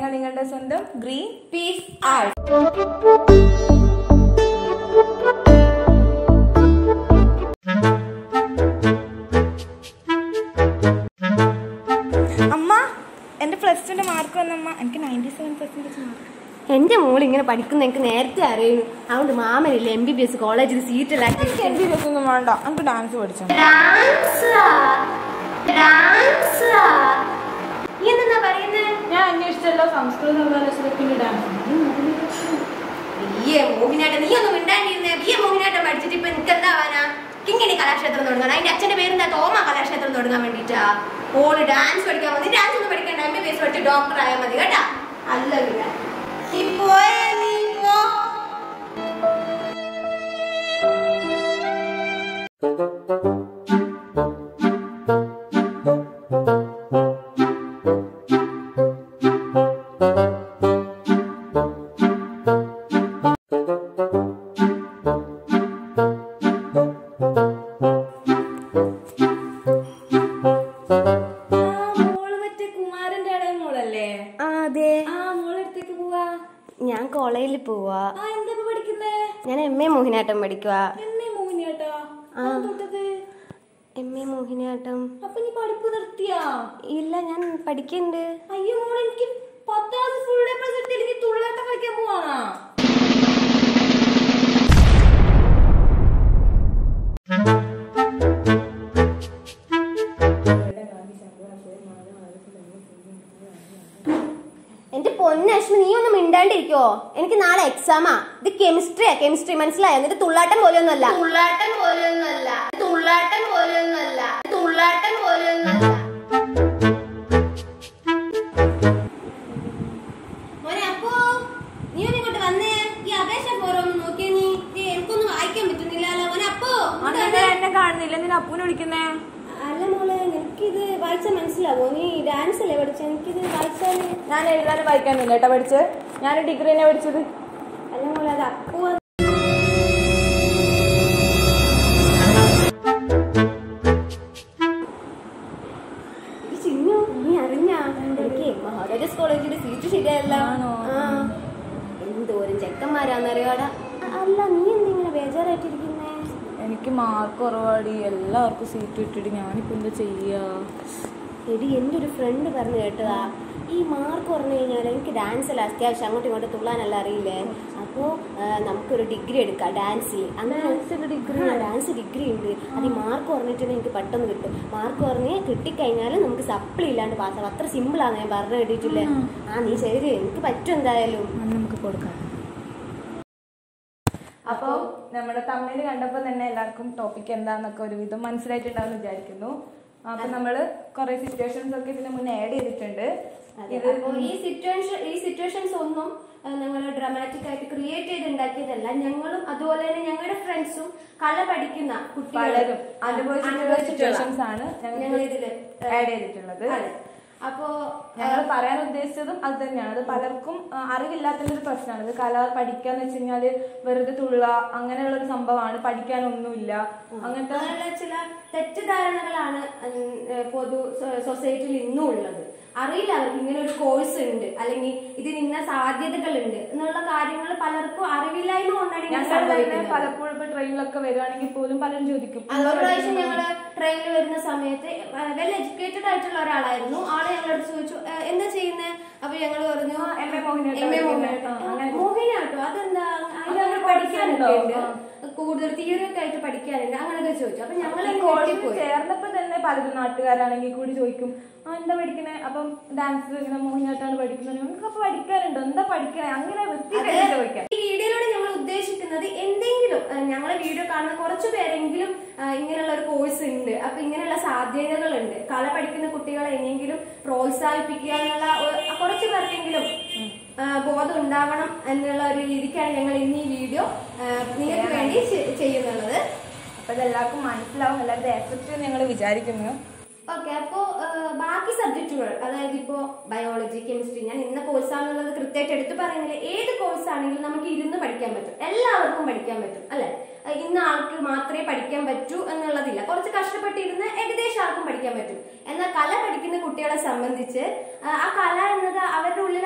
ഞങ്ങൾ നിങ്ങളുടെ സ്വന്തം ഗ്രീൻ പീസ് ആർട്ട് അമ്മ എന്റെ പ്ലസ് ടുന്റെ മാർക്ക് വന്നമ്മ എനിക്ക് നയൻറ്റി സെവൻ പെർസെന്റേജ് മാർക്ക് എന്റെ മോൾ ഇങ്ങനെ പഠിക്കുന്ന എനിക്ക് നേരത്തെ അറിയുന്നു അതുകൊണ്ട് മാമനില്ല എം ബി ബി എസ് കോളേജിൽ സീറ്റ് എനിക്ക് എം ബി ബി എസ് ഒന്നും വേണ്ട എനിക്ക് ഡാൻസ് പഠിച്ചു ഞാൻ അന്വേഷിച്ചല്ലോ സംസ്കൃത സർവകലാശാലത്തിന്റെ ഡാൻസ് ബിയെ മോഹിനാട്ടം നീ ഒന്നും മിണ്ടാണ്ടിരുന്നേ ബിയെ മോഹിനാട്ടം പഠിച്ചിട്ട് ഇപ്പൊ എനിക്ക് എന്താവാനാ കിങ്ങിണി കലാക്ഷേത്രം തുടങ്ങണം അതിന്റെ അച്ഛന്റെ പേരെന്താ തോമ കലാക്ഷേത്രം തുടങ്ങാൻ വേണ്ടിട്ടാ ഓള് ഡാൻസ് പഠിക്കാൻ മതി ഡാൻസ് ഒന്നും പഠിക്കണ്ട എം ബി ബി എസ് പഠിച്ച് ഡോക്ടർ ആയാൽ മതി കേട്ടാ അല്ല പിന്നെ നീ പോയേ നീ പോ മോള് മറ്റേ കുമാരന്റെ ഇടയ മോളല്ലേ അതെ ആ മോളടുത്തേക്ക് പോവാ ഞാൻ കോളേജിൽ പോവാ ആ എന്താ ഇപ്പൊ പഠിക്കുന്നേ ഞാൻ എം എ മോഹിനാട്ടം പഠിക്കുക എം എ മോഹിനിയാട്ടാ ആ. തൊട്ടത് എം എ മോഹിനിയാട്ടം അപ്പൊ നീ പഠിപ്പ് നിർത്തിയാ ഇല്ല ഞാൻ പഠിക്കുന്നുണ്ട് അയ്യോ മോളെ എനിക്ക് പത്താം ക്ലാസ് ഫുൾ ഡേ പ്ലസ് എടുത്തില്ല നീ തുള്ളാട്ടം കളിക്കാൻ പോവാണാ എന്റെ പൊന്നശ്മി നീ ഒന്നും മിണ്ടാണ്ടിരിക്കോ എനിക്ക് നാളെ എക്സാമാ ഇത് കെമിസ്ട്രിയാ കെമിസ്ട്രി മനസ്സിലായോ എന്നിട്ട് തുള്ളാട്ടം പോലെയൊന്നുമല്ല തുള്ളാട്ടം പോലെയൊന്നുമല്ല തുള്ളാട്ടം പോലെയൊന്നുമല്ല തുള്ളാട്ടം പോലെയൊന്നുമല്ല മോനെ അപ്പോ നീ ഒന്ന് ഇങ്ങോട്ട് വന്നേ ഈ അപേക്ഷ പോരൊന്ന് നോക്കിയേ നീ ഏ, എനിക്കൊന്നും വായിക്കാൻ പറ്റുന്നില്ലല്ലോ മോനെ അപ്പോ ഇങ്ങോട്ട് വന്നേ. എന്നെ കാണുന്നില്ല എന്തിനാ അപ്പൂനെ വിളിക്കുന്നേ അല്ല മോളെ എനിക്കിത് വായിച്ചാൽ മനസ്സിലാവോ നീ ഡാൻസ് അല്ലേ പഠിച്ചത് എനിക്കിത് വായിച്ചാല് ഞാൻ എഴുതാനും വായിക്കാനും കേട്ടാ പഠിച്ചത് ഞാൻ ഡിഗ്രി തന്നെ പഠിച്ചത് അല്ല മോളെ അത് അപ്പു ഈ ചിന്നു നീ അറിഞ്ഞാ എനിക്ക് മഹാരാജാസ് കോളേജിൽ സീറ്റ് ശരിയല്ല ആണോ? ആ എന്തോരം ചെക്കന്മാരാന്നറിയാടാ അല്ല നീ എന്തിങ്ങനെ ബേജാറായിട്ടിരിക്കുന്നേ എനിക്ക് മാർക്ക് കുറവാടി എല്ലാവർക്കും സീറ്റ് ഇട്ടിട്ട് ഞാനിപ്പോ എന്താ ചെയ്യാ എടി എൻ്റെ ഒരു ഫ്രണ്ട് പറഞ്ഞു കേട്ടതാ ഈ മാർക്ക് പറഞ്ഞു കഴിഞ്ഞാൽ എനിക്ക് ഡാൻസ് അല്ല അത്യാവശ്യം അങ്ങോട്ടും ഇങ്ങോട്ടും തുള്ളാനല്ല അറിയില്ലേ അപ്പോൾ നമുക്കൊരു ഡിഗ്രി എടുക്കാം ഡാൻസിൽ അങ്ങനെ ഡിഗ്രി ഡാൻസ് ഡിഗ്രി ഉണ്ട് അത് ഈ മാർക്ക് പറഞ്ഞിട്ടുണ്ടെങ്കിൽ എനിക്ക് പെട്ടെന്ന് കിട്ടും മാർക്ക് പറഞ്ഞ് കിട്ടിക്കഴിഞ്ഞാൽ നമുക്ക് സപ്ലി ഇല്ലാണ്ട് പാസ്സാവും അത്ര സിമ്പിളാണ് ഞാൻ പറഞ്ഞു കേട്ടിട്ടില്ലേ ആ നീ ശരി എനിക്ക് പറ്റും എന്തായാലും അന്ന് നമുക്ക് കൊടുക്കാം അപ്പോൾ നമ്മുടെ തമിഴിൽ കണ്ടപ്പോൾ തന്നെ എല്ലാവർക്കും ടോപ്പിക് എന്താന്നൊക്കെ ഒരുവിധം മനസ്സിലായിട്ടുണ്ടാവും വിചാരിക്കുന്നു അപ്പൊ നമ്മള് കുറെ സിറ്റുവേഷൻസ് ഒക്കെ ഇതിന് മുന്നേ ആഡ് ചെയ്തിട്ടുണ്ട് ഇത് അപ്പോൾ ഈ സിറ്റുവേഷൻ ഈ സിറ്റുവേഷൻസ് ഒന്നും ഞങ്ങൾ ഡ്രാമാറ്റിക് ആയിട്ട് ക്രിയേറ്റ് ചെയ്ത് ഉണ്ടാക്കിയതല്ല ഞങ്ങളും അതുപോലെ തന്നെ ഞങ്ങളുടെ ഫ്രണ്ട്സും കല പഠിക്കുന്ന പലരും അനുഭവിച്ചിട്ടുള്ള സിറ്റുവേഷൻസ് ആണ് ഞങ്ങൾ ഞങ്ങൾ ഇതില് ആഡ് ചെയ്തിട്ടുള്ളത് അതെ അപ്പോ ഞങ്ങൾ പറയാൻ ഉദ്ദേശിച്ചതും അത് തന്നെയാണ് അത് പലർക്കും ആ, അറിവില്ലാത്തതിന്റെ ഒരു പ്രശ്നമാണ് ഇത് കല പഠിക്കാന്ന് വെച്ച് കഴിഞ്ഞാല് വെറുതെ തുള്ള അങ്ങനെയുള്ള ഒരു സംഭവമാണ് പഠിക്കാനൊന്നുമില്ല അങ്ങനത്തെ അങ്ങനെയുള്ള ചില തെറ്റിദ്ധാരണകളാണ് ഉം, ഏഹ്, പൊതു സൊ- സൊസൈറ്റിയിൽ ഇന്നും ഉള്ളത് അറിയില്ല അവർക്ക് ഇങ്ങനെ ഒരു കോഴ്സ് ഉണ്ട് അല്ലെങ്കിൽ ഇതിന് ഇന്ന സാധ്യതകളുണ്ട് എന്നുള്ള കാര്യങ്ങൾ പലർക്കും അറിവില്ലായ്മ കൊണ്ടാണ് ഇങ്ങനെ ഞങ്ങൾ തന്നെ സംഭവിക്കുന്നത് പലപ്പോഴും ഇപ്പൊ ട്രെയിനിലൊക്കെ വരുവാണെങ്കിൽ പോലും പലരും ചോദിക്കും അതൊരു പ്രാവശ്യം ഞങ്ങള് ട്രെയിനിൽ വരുന്ന സമയത്ത് വെൽ എഡ്യൂക്കേറ്റഡ് ആയിട്ടുള്ള ഒരാളായിരുന്നു ആള് ഞങ്ങളോട് ചോദിച്ചു "ഏ, എന്താ ചെയ്യുന്നേ അപ്പൊ ഞങ്ങൾ പറഞ്ഞു M A Mohiniyattam M A പഠിക്കുന്നെ. ആ, അങ്ങനെ. മോഹിനിയാട്ടോ അതെന്താ അതിൽ അങ്ങനെ പഠിക്കാനൊക്കെ ഉണ്ട് കൂടുതൽ തിയറി ഒക്കെ ആയിട്ട് പഠിക്കാനുണ്ട് അങ്ങനെയൊക്കെ ചോദിച്ചു അപ്പൊ ഞങ്ങൾ ഈ കോഴ്സിൽ ചേർന്നപ്പോ തന്നെ പലരും നാട്ടുകാരാണെങ്കിൽ കൂടി ചോദിക്കും ആ എന്താ പഠിക്കണേ അപ്പം ഡാൻസ് ഇങ്ങനെ മോഹിനിയാട്ടാണ് പഠിക്കുന്നത് നിങ്ങൾക്ക് അപ്പൊ പഠിക്കാനുണ്ടോ എന്താ പഠിക്കണേ അങ്ങനെ വൃത്തിയായിട്ട് ചോദിക്കാം ഈ വീഡിയോയിലൂടെ ഞങ്ങൾ ഉദ്ദേശിക്കുന്നത് എന്തെങ്കിലും ഏഹ്, ഞങ്ങളെ വീഡിയോ കാണുന്ന കുറച്ചു പേരെങ്കിലും ഏഹ്, ഇങ്ങനെയുള്ള ഒരു കോഴ്സ് ഉണ്ട് അപ്പൊ ഇങ്ങനെയുള്ള സാധ്യതകളുണ്ട് കല പഠിക്കുന്ന കുട്ടികളെ എങ്ങനെയെങ്കിലും പ്രോത്സാഹിപ്പിക്കുക എന്നുള്ള ഒരു- കുറച്ചു പേർക്കെങ്കിലും ഏഹ്, ബോധം ഉണ്ടാവണം എന്നുള്ള ഒരു രീതിക്കാണ് ഞങ്ങൾ ഇന്ന് ഈ വീഡിയോ ഏഹ്, നിങ്ങൾക്ക് വേണ്ടി ചെ- ചെയ്യുന്നുള്ളത് അപ്പൊ ഇതെല്ലാവർക്കും മനസ്സിലാവും എല്ലാവരും എഫക്റ്റ് ഞങ്ങൾ വിചാരിക്കുന്നു ഓക്കെ അപ്പോ ഏഹ്, ബാക്കി സബ്ജക്റ്റുകൾ അതായത് ഇപ്പോ ബയോളജി കെമിസ്ട്രി ഞാൻ ഇന്ന കോഴ്സാണെന്നുള്ളത് കൃത്യമായിട്ട് എടുത്തു പറയുന്നില്ല ഏത് കോഴ്സ് ആണെങ്കിലും നമുക്ക് ഇരുന്ന് പഠിക്കാൻ പറ്റും എല്ലാവർക്കും പഠിക്കാൻ പറ്റും അല്ലെ ഏഹ്, ഇന്ന ആൾക്ക് മാത്രമേ പഠിക്കാൻ പറ്റൂ എന്നുള്ളതില്ല കുറച്ച് കഷ്ടപ്പെട്ടിരുന്ന് ഏകദേശം ആർക്കും പഠിക്കാൻ പറ്റും എന്നാൽ കല പഠിക്കുന്ന കുട്ടികളെ സംബന്ധിച്ച് ഏഹ്, ആ കല എന്നത് അവരുടെ ഉള്ളിൽ ആ ഒരു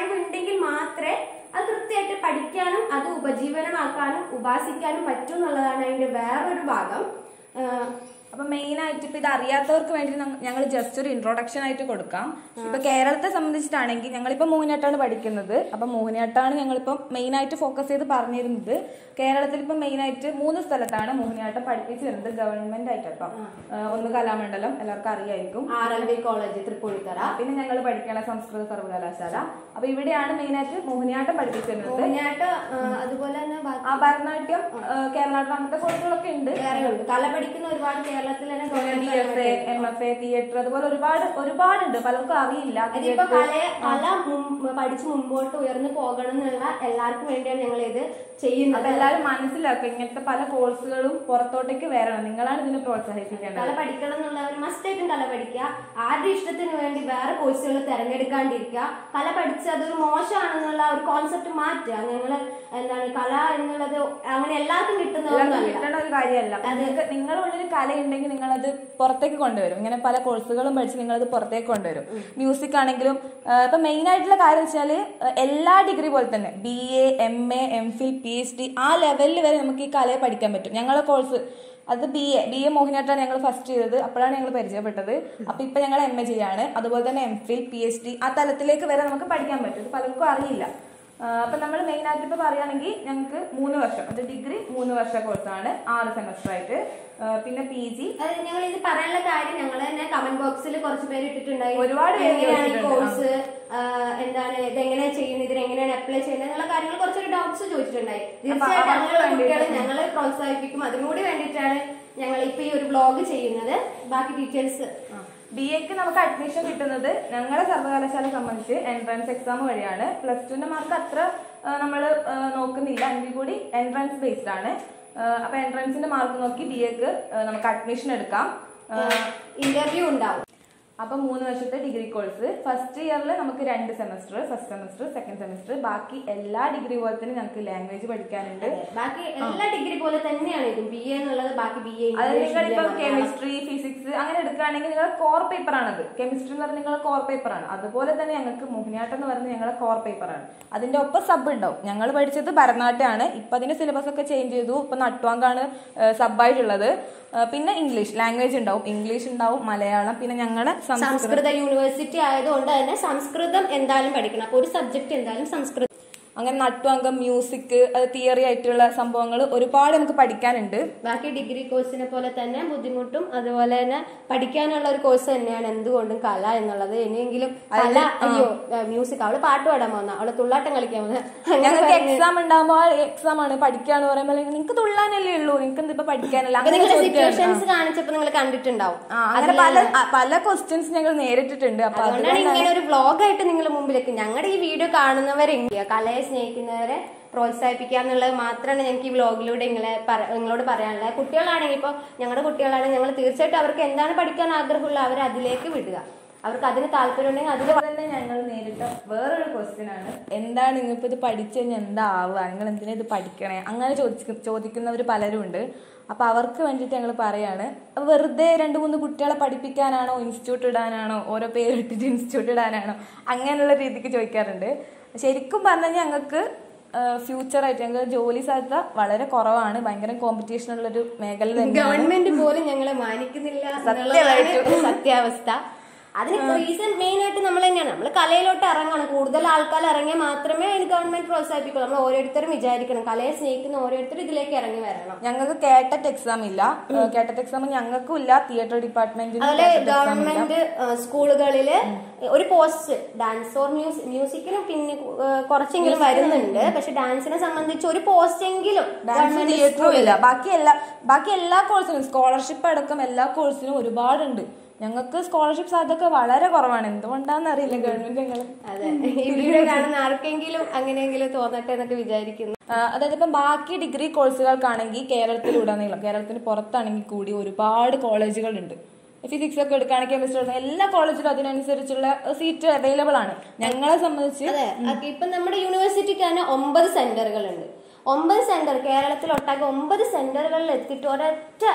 കഴിവുണ്ടെങ്കിൽ മാത്രമേ അത് കൃത്യമായിട്ട് പഠിക്കാനും അത് ഉപജീവനമാക്കാനും ഉപാസിക്കാനും പറ്റും എന്നുള്ളതാണ് അതിന്റെ വേറൊരു ഭാഗം ആ, അപ്പൊ മെയിൻ ആയിട്ട് ഇപ്പൊ ഇത് അറിയാത്തവർക്ക് വേണ്ടി ഞങ്ങൾ ജസ്റ്റ് ഒരു ഇൻട്രൊഡക്ഷൻ ആയിട്ട് കൊടുക്കാം ഇപ്പൊ കേരളത്തെ സംബന്ധിച്ചിട്ടാണെങ്കിൽ ഞങ്ങളിപ്പോ മോഹിനിയാട്ടാണ് പഠിക്കുന്നത് അപ്പൊ മോഹിനിയാട്ടാണ് ഞങ്ങളിപ്പം മെയിൻ ആയിട്ട് ഫോക്കസ് ചെയ്ത് പറഞ്ഞിരുന്നത് കേരളത്തിൽ ഇപ്പൊ മെയിൻ ആയിട്ട് മൂന്ന് സ്ഥലത്താണ് മോഹിനിയാട്ടം പഠിപ്പിച്ചു വരുന്നത് ഗവൺമെന്റ് ആയിട്ട് കേട്ടോ ആ, ഒന്ന് കലാമണ്ഡലം എല്ലാവർക്കും അറിയായിരിക്കും R L V college Tripunithura പിന്നെ ഞങ്ങൾ പഠിക്കണ സംസ്കൃത സർവകലാശാല അപ്പൊ ഇവിടെയാണ് മെയിൻ ആയിട്ട് മോഹിനിയാട്ടം പഠിപ്പിച്ചു വരുന്നത് മോഹിനിയാട്ടം ആ, അതുപോലെ തന്നെ ബാക്കി ആ ഭരതനാട്യം ആ, കേരളാട്ടം അങ്ങനത്തെ കോഴ്സുകളൊക്കെ ഉണ്ട് വേറെ ഉണ്ട് കല പഠിക്കുന്ന ഒരുപാട് കേരളത്തിൽ തന്നെ D F A M F A theatre അതുപോലെ ഒരുപാട് ഒരുപാടുണ്ട് പലർക്കും അറിയില്ല ഇതിപ്പോ കല കല മും- പഠിച്ച് മുമ്പോട്ട് ഉയർന്നു പോകണം എന്നുള്ള എല്ലാവർക്കും വേണ്ടിയാണ് ഞങ്ങൾ ഇത് ചെയ്യുന്നത് അപ്പൊ എല്ലാവരും മനസ്സിലാക്കുക ഇങ്ങനത്തെ പല കോഴ്സുകളും പുറത്തോട്ടേക്ക് വരണം നിങ്ങളാണ് ഇതിനെ പ്രോത്സാഹിപ്പിക്കേണ്ടത് കല പഠിക്കണം എന്നുള്ളവർ മസ്റ്റായിട്ടും കല പഠിക്കുക ആരുടെ ഇഷ്ടത്തിന് വേണ്ടി വേറെ കോഴ്സുകൾ തിരഞ്ഞെടുക്കാണ്ടിരിക്കുക കല പഠിച്ച് അതൊരു മോശമാണെന്നുള്ള ഒരു കോൺസെപ്റ്റ് മാറ്റുക നിങ്ങൾ എന്താണ് കല എന്നുള്ളത് അങ്ങനെ എല്ലാവർക്കും കിട്ടുന്നതൊന്നുമല്ല കിട്ടേണ്ട ഒരു കാര്യമല്ല നിങ്ങൾക്ക് നിങ്ങളുടെ ഉള്ളിൽ കലയുണ്ടെങ്കിൽ നിങ്ങളത് പുറത്തേക്ക് കൊണ്ടുവരും ഇങ്ങനെ പല കോഴ്സുകളും പഠിച്ച് നിങ്ങളത് പുറത്തേക്ക് കൊണ്ടുവരും മ്യൂസിക് ആണെങ്കിലും ആ, ഇപ്പൊ മെയിൻ ആയിട്ടുള്ള കാര്യം വെച്ചാൽ എല്ലാ ഡിഗ്രി പോലെ തന്നെ B A M A M Phil P H D ആ ലെവലിൽ വരെ നമുക്ക് ഈ കലയെ പഠിക്കാൻ പറ്റും ഞങ്ങളുടെ കോഴ്സ് അത് ബി എ ബി എ മോഹിനിയാട്ടാണ് ഞങ്ങൾ ഫസ്റ്റ് ചെയ്തത് അപ്പോഴാണ് ഞങ്ങൾ പരിചയപ്പെട്ടത് അപ്പൊ ഇപ്പൊ ഞങ്ങൾ എം എ ചെയ്യാണ് അതുപോലെ തന്നെ M Phil P H D ആ തലത്തിലേക്ക് വരെ നമുക്ക് പഠിക്കാൻ പറ്റും ഇത് പലർക്കും അറിയില്ല ആ, അപ്പൊ നമ്മൾ മെയിൻ ആയിട്ട് ഇപ്പൊ പറയുകയാണെങ്കിൽ ഞങ്ങൾക്ക് മൂന്ന് വർഷം അത് ഡിഗ്രി മൂന്ന് വർഷ കോഴ്സാണ് ആറ് സെമസ്റ്റർ ആയിട്ട് ആ, പിന്നെ പി ജി അത് ഞങ്ങൾ ഇത് പറയാനുള്ള കാര്യം ഞങ്ങൾ തന്നെ കമന്റ് ബോക്സിൽ കുറച്ച് പേര് ഇട്ടിട്ടുണ്ടായി ഒരുപാട് പേര് എങ്ങനെയാണ് ഈ ചോദിച്ചിട്ടുണ്ട്. കോഴ്സ് എന്താണ് ഇത് എങ്ങനെയാണ് ചെയ്യുന്നത് ഇതിന് എങ്ങനെയാണ് അപ്ലൈ ചെയ്യുന്നത് എന്നുള്ള കാര്യങ്ങൾ കുറച്ചൊരു ഡൗട്ട്സ് ചോദിച്ചിട്ടുണ്ടായി തീർച്ചയായിട്ടും അവർക്ക് അങ്ങനെയുള്ള കുട്ടികളെ ഞങ്ങൾ പ്രോത്സാഹിപ്പിക്കും അതിനുകൂടി വേണ്ടിയിട്ടാണ് ഞങ്ങൾ ഇപ്പൊ ഈ ഒരു വ്ലോഗ് ചെയ്യുന്നത് ബാക്കി ഡീറ്റെയിൽസ് ബി എക്ക് നമുക്ക് അഡ്മിഷൻ കിട്ടുന്നത് ഞങ്ങളുടെ സർവകലാശാല സംബന്ധിച്ച് എൻട്രൻസ് എക്സാം വഴിയാണ് പ്ലസ് ടുവിന്റെ മാർക്ക് അത്ര നമ്മൾ നോക്കുന്നില്ല എങ്കിൽ കൂടി എൻട്രൻസ് ബേസ്ഡ് ആണ് ആ, അപ്പൊ എൻട്രൻസിന്റെ മാർക്ക് നോക്കി ബി എക്ക് നമുക്ക് അഡ്മിഷൻ എടുക്കാം ആ, ഇന്റർവ്യൂ ഉണ്ടാവും അപ്പൊ മൂന്ന് വർഷത്തെ ഡിഗ്രി കോഴ്സ് ഫസ്റ്റ് ഇയറിൽ നമുക്ക് രണ്ട് semester first semester second semester ബാക്കി എല്ലാ ഡിഗ്രി പോലെ തന്നെ ഞങ്ങൾക്ക് ലാംഗ്വേജ് പഠിക്കാനുണ്ട് ബാക്കി എല്ലാ ഡിഗ്രി പോലെ തന്നെയാണ് ഇതും ബി എ എന്നുള്ളത് ബാക്കി ബി എ അത് നിങ്ങളിപ്പോ കെമിസ്ട്രി ഫിസിക്സ് അങ്ങനെ എടുക്കുകയാണെങ്കിൽ നിങ്ങളുടെ കോർ പേപ്പർ ആണത് കെമിസ്ട്രി എന്ന് പറഞ്ഞാൽ നിങ്ങളുടെ കോർ പേപ്പർ ആണ് അതുപോലെ തന്നെ ഞങ്ങൾക്ക് മോഹിനിയാട്ടം എന്ന് പറയുന്നത് ഞങ്ങളുടെ കോർ പേപ്പർ ആണ് അതിന്റെ ഒപ്പം സബ് ഉണ്ടാവും ഞങ്ങൾ പഠിച്ചത് ഭരതനാട്യമാണ് ഇപ്പൊ അതിന്റെ സിലബസ് ഒക്കെ ചേഞ്ച് ചെയ്തു ഇപ്പൊ നട്ടുവാങ്കാണ് സബായിട്ടുള്ളത് പിന്നെ ഇംഗ്ലീഷ് ലാംഗ്വേജ് ഉണ്ടാവും ഇംഗ്ലീഷ് ഉണ്ടാവും മലയാളം പിന്നെ ഞങ്ങളുടെ സംസ്കൃതം സംസ്കൃത യൂണിവേഴ്സിറ്റി ആയതുകൊണ്ട് തന്നെ സംസ്കൃതം എന്തായാലും പഠിക്കണം അപ്പൊ ഒരു സബ്ജക്ട് എന്തായാലും സംസ്കൃതം അങ്ങനെ നട്ടുവാങ്കം മ്യൂസിക് തിയറി ആയിട്ടുള്ള സംഭവങ്ങൾ ഒരുപാട് നമുക്ക് പഠിക്കാനുണ്ട് ബാക്കി ഡിഗ്രി കോഴ്സിനെ പോലെ തന്നെ ബുദ്ധിമുട്ടും അതുപോലെ തന്നെ പഠിക്കാനുള്ള ഒരു കോഴ്സ് തന്നെയാണ് എന്തുകൊണ്ടും കല എന്നുള്ളത് ഇനിയെങ്കിലും കല അയ്യോ മ്യൂസിക് അവള് പാട്ട് പാടാൻ പോകുന്ന അവള് തുള്ളാട്ടം കളിക്കാൻ പോകുന്ന അങ്ങനെ ഞങ്ങൾക്ക് എക്സാം ഉണ്ടാകുമ്പോൾ ആ എക്സാം ആണ് പഠിക്കാന്ന് പറയുമ്പോൾ നിങ്ങൾക്ക് തുള്ളാനല്ലേ ഉള്ളൂ നിങ്ങൾക്ക് ഇപ്പൊ പഠിക്കാനല്ല അപ്പൊ അങ്ങനെ നിങ്ങളുടെ ചോദിക്കുകയാണ്. സിറ്റുവേഷൻസ് കാണിച്ചപ്പോ നിങ്ങൾ കണ്ടിട്ടുണ്ടാവും ആ, അങ്ങനെ പല ആ, പല ക്വസ്റ്റ്യൻസ് ഞങ്ങൾ നേരിട്ടിട്ടുണ്ട് അപ്പൊ അത് അതുകൊണ്ടാണ് ഇങ്ങനെ ഒരു വ്ളോഗായിട്ട് നിങ്ങൾ മുമ്പിലേക്ക് ഞങ്ങളുടെ ഈ വീഡിയോ കാണുന്നവരെ കലയെ സ്നേഹിക്കുന്നവരെ പ്രോത്സാഹിപ്പിക്കുക എന്നുള്ളത് മാത്രമാണ് ഞങ്ങൾക്ക് ഈ വ്ളോഗിലൂടെ നിങ്ങളെ പറ- നിങ്ങളോട് പറയാനുള്ളത് കുട്ടികളാണെങ്കിൽ ഇപ്പോൾ ഞങ്ങളുടെ കുട്ടികളാണെങ്കിൽ ഞങ്ങൾ തീർച്ചയായിട്ടും അവർക്ക് എന്താണ് പഠിക്കാൻ ആഗ്രഹമുള്ള അവർ അതിലേക്ക് വിടുക അവർക്ക് അതിന് താല്പര്യം ഉണ്ടെങ്കിൽ അതിൽ അതുപോലെ തന്നെ ഞങ്ങൾ നേരിട്ട വേറൊരു ക്വസ്റ്റ്യൻ ആണ് എന്താണ് നിങ്ങളിപ്പോ ഇത് പഠിച്ചു കഴിഞ്ഞാൽ എന്താ ആവുക നിങ്ങൾ എന്തിനാ ഇത് പഠിക്കണേ അങ്ങനെ ചോദിക്ക ചോദിക്കുന്നവർ പലരും ഉണ്ട് അപ്പൊ അവർക്ക് വേണ്ടിയിട്ട് ഞങ്ങൾ പറയാണ് വെറുതെ രണ്ട് മൂന്ന് കുട്ടികളെ പഠിപ്പിക്കാനാണോ ഇൻസ്റ്റിറ്റ്യൂട്ട് ഇടാനാണോ ഓരോ പേരിട്ടിട്ട് ഇൻസ്റ്റിറ്റ്യൂട്ട് ഇടാനാണോ അങ്ങനെയുള്ള രീതിക്ക് ചോദിക്കാറുണ്ട് ശരിക്കും പറഞ്ഞു ഞങ്ങൾക്ക് ഫ്യൂച്ചർ ആയിട്ട് ഞങ്ങൾക്ക് ജോലി സാധ്യത വളരെ കുറവാണ് ഭയങ്കര കോമ്പറ്റീഷൻ ഉള്ളൊരു മേഖല തന്നെയാണ് ഗവൺമെന്റ് പോലും ഞങ്ങളെ മാനിക്കുന്നില്ല എന്നുള്ളതാണ് ഒരു സത്യാവസ്ഥ അതിന് റീസൺ മെയിൻ ആയിട്ട് നമ്മൾ തന്നെയാണ് നമ്മൾ കലയിലോട്ട് ഇറങ്ങണം കൂടുതൽ ആൾക്കാർ ഇറങ്ങിയാൽ മാത്രമേ അതിന് ഗവൺമെന്റ് പ്രോത്സാഹിപ്പിക്കൂ നമ്മൾ ഓരോരുത്തരും വിചാരിക്കണം കലയെ സ്നേഹിക്കുന്ന ഓരോരുത്തരും ഇതിലേക്ക് ഇറങ്ങി വരണം ഞങ്ങൾക്ക് കേട്ടറ്റ് എക്സാം ഇല്ല കേട്ടറ്റ് എക്സാം ഞങ്ങൾക്കും ഇല്ല തിയേറ്റർ ഡിപ്പാർട്ട്മെന്റിന് അതുപോലെ ഗവൺമെന്റ് ഗവൺമെന്റ് ഒരു പോസ്റ്റ് ഡാൻസ് ഓർ മ്യൂസിക് മ്യൂസിക്കിനും പിന്നെ ഏഹ്, കുറച്ചെങ്കിലും വരുന്നുണ്ട് പക്ഷെ ഡാൻസിനെ സംബന്ധിച്ച് ഒരു പോസ്റ്റ് എങ്കിലും ഡാൻസ് തിയേറ്ററും ഇല്ല ബാക്കി എല്ലാ ബാക്കി എല്ലാ കോഴ്സിനും സ്കോളർഷിപ്പ് അടക്കം എല്ലാ കോഴ്സിനും ഒരുപാടുണ്ട് ഞങ്ങൾക്ക് സ്കോളർഷിപ്പ് സാധ്യത വളരെ കുറവാണ് എന്തുകൊണ്ടാന്ന് അറിയില്ല ഗവൺമെന്റ് ഞങ്ങൾ അതെ ഈ വീഡിയോ കാണുന്ന ആർക്കെങ്കിലും അങ്ങനെയെങ്കിലും തോന്നട്ടെ എന്നൊക്കെ വിചാരിക്കുന്നു അതായത് ഇപ്പം ബാക്കി ഡിഗ്രി കോഴ്സുകൾക്കാണെങ്കിൽ കേരളത്തിലുടനീളം കേരളത്തിന് പുറത്താണെങ്കിൽ കൂടി ഒരുപാട് കോളേജുകളുണ്ട് ഫിസിക്സ് ഒക്കെ എടുക്കുകയാണെങ്കിൽ കെമിസ്ട്രി എല്ലാ കോളേജിലും അതിനനുസരിച്ചുള്ള സീറ്റ് അവൈലബിൾ ആണ് ഞങ്ങളെ സംബന്ധിച്ച് അതെ അപ്പൊ ഇപ്പൊ നമ്മുടെ യൂണിവേഴ്സിറ്റിക്ക് തന്നെ ഒമ്പത് സെന്ററുകളുണ്ട് ഒമ്പത് സെന്റർ കേരളത്തിൽ ഒട്ടാകെ ഒമ്പത് സെന്ററുകളിൽ എത്തിയിട്ട് ഒരൊറ്റ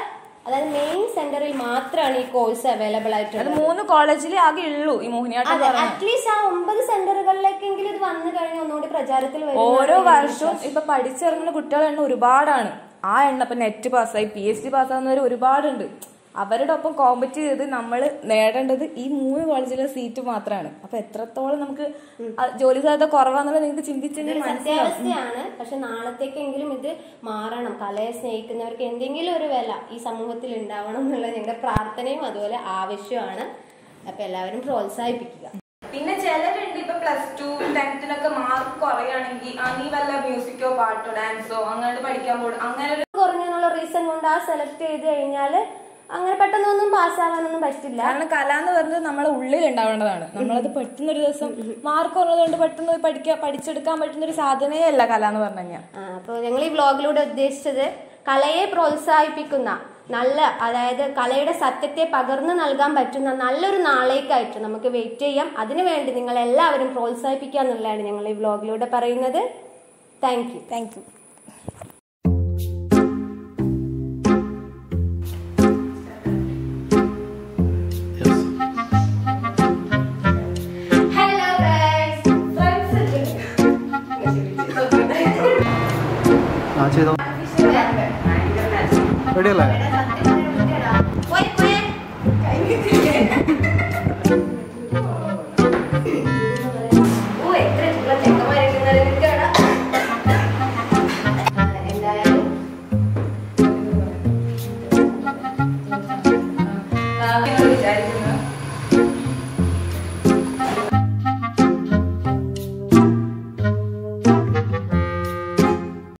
അതായത് മെയിൻ സെന്ററിൽ മാത്രമാണ് ഈ കോഴ്സ് അവൈലബിൾ അത് ആയിട്ടുള്ളത് മൂന്ന് കോളേജിലേ ആകെ ഉള്ളൂ ഈ മോഹിനിയാട്ടം അതെ പറഞ്ഞത് അറ്റ്ലീസ്റ്റ് ആ ഒമ്പത് സെന്ററുകളിലേക്കെങ്കിലും ഇത് വന്നു കഴിഞ്ഞാൽ ഒന്നുകൂടി പ്രചാരത്തിൽ വരും ഓരോ വർഷവും ഇപ്പൊ പഠിച്ചിറങ്ങുന്ന കുട്ടികളുടെ എണ്ണം ഒരുപാടാണ് ആ എണ്ണം ഇപ്പൊ നെറ്റ് പാസ്സായി പി എച്ച് ഡി പാസ്സാകുന്നവർ ഒരുപാടുണ്ട് അവരുടെ ഒപ്പം കോമ്പറ്റ് ചെയ്ത് നമ്മൾ നേടേണ്ടത് ഈ മൂന്ന് കോളേജിലെ സീറ്റ് മാത്രമാണ് അപ്പൊ എത്രത്തോളം നമുക്ക് ആ ജോലി സാധ്യത കുറവാന്നുള്ളത് നിങ്ങൾക്ക് ചിന്തിച്ചെങ്കിൽ മനസ്സിലാവും സത്യാവസ്ഥയാണ് പക്ഷെ നാളത്തേക്കെങ്കിലും ഇത് മാറണം കലയെ സ്നേഹിക്കുന്നവർക്ക് എന്തെങ്കിലും ഒരു വില ഈ സമൂഹത്തിൽ ഉണ്ടാവണം എന്നുള്ള ഞങ്ങളുടെ പ്രാർത്ഥനയും അതുപോലെ ആവശ്യമാണ് അപ്പൊ എല്ലാവരും പ്രോത്സാഹിപ്പിക്കുക പിന്നെ ചിലരുണ്ട് ഇപ്പൊ പ്ലസ് ടു ടെൻത്തിലൊക്കെ മാർക്ക് കുറയുകയാണെങ്കിൽ ആ നീ വല്ല മ്യൂസിക്കോ പാട്ടോ ഡാൻസോ അങ്ങനെ പഠിക്കാൻ പോകും അങ്ങനെ ഒരു കുറഞ്ഞെന്നുള്ള റീസൺ കൊണ്ട് ആ സെലക്ട് ചെയ്ത് കഴിഞ്ഞാല് അങ്ങനെ പെട്ടെന്നൊന്നും പാസ്സാവാനൊന്നും പറ്റില്ല കാരണം കല എന്ന് പറയുന്നത് നമ്മളെ ഉള്ളിൽ ഉണ്ടാവേണ്ടതാണ് നമ്മളത് പെട്ടെന്ന് ഒരു ദിവസം മാർക്ക് കുറഞ്ഞതുകൊണ്ട് പെട്ടെന്ന് പോയി പഠിക്കാൻ പഠിച്ചെടുക്കാൻ പറ്റുന്ന ഒരു സാധനയേ അല്ല കല എന്ന് പറഞ്ഞു കഴിഞ്ഞാൽ അപ്പോൾ ഞങ്ങൾ ഈ വ്ലോഗിലൂടെ ഉദ്ദേശിച്ചത് കലയെ പ്രോത്സാഹിപ്പിക്കുന്ന നല്ല അതായത് കലയുടെ സത്യത്തെ പകർന്നു നൽകാൻ പറ്റുന്ന നല്ലൊരു നാളേക്കായിട്ട് നമുക്ക് വെയിറ്റ് ചെയ്യാം അതിനുവേണ്ടി നിങ്ങൾ എല്ലാവരും പ്രോത്സാഹിപ്പിക്കുക എന്നുള്ളതാണ് ഞങ്ങൾ ഈ വ്ലോഗിലൂടെ പറയുന്നത് thank you thank you hello ആ ചെയ്തോ റെഡി അല്ലേ പോയി പോയി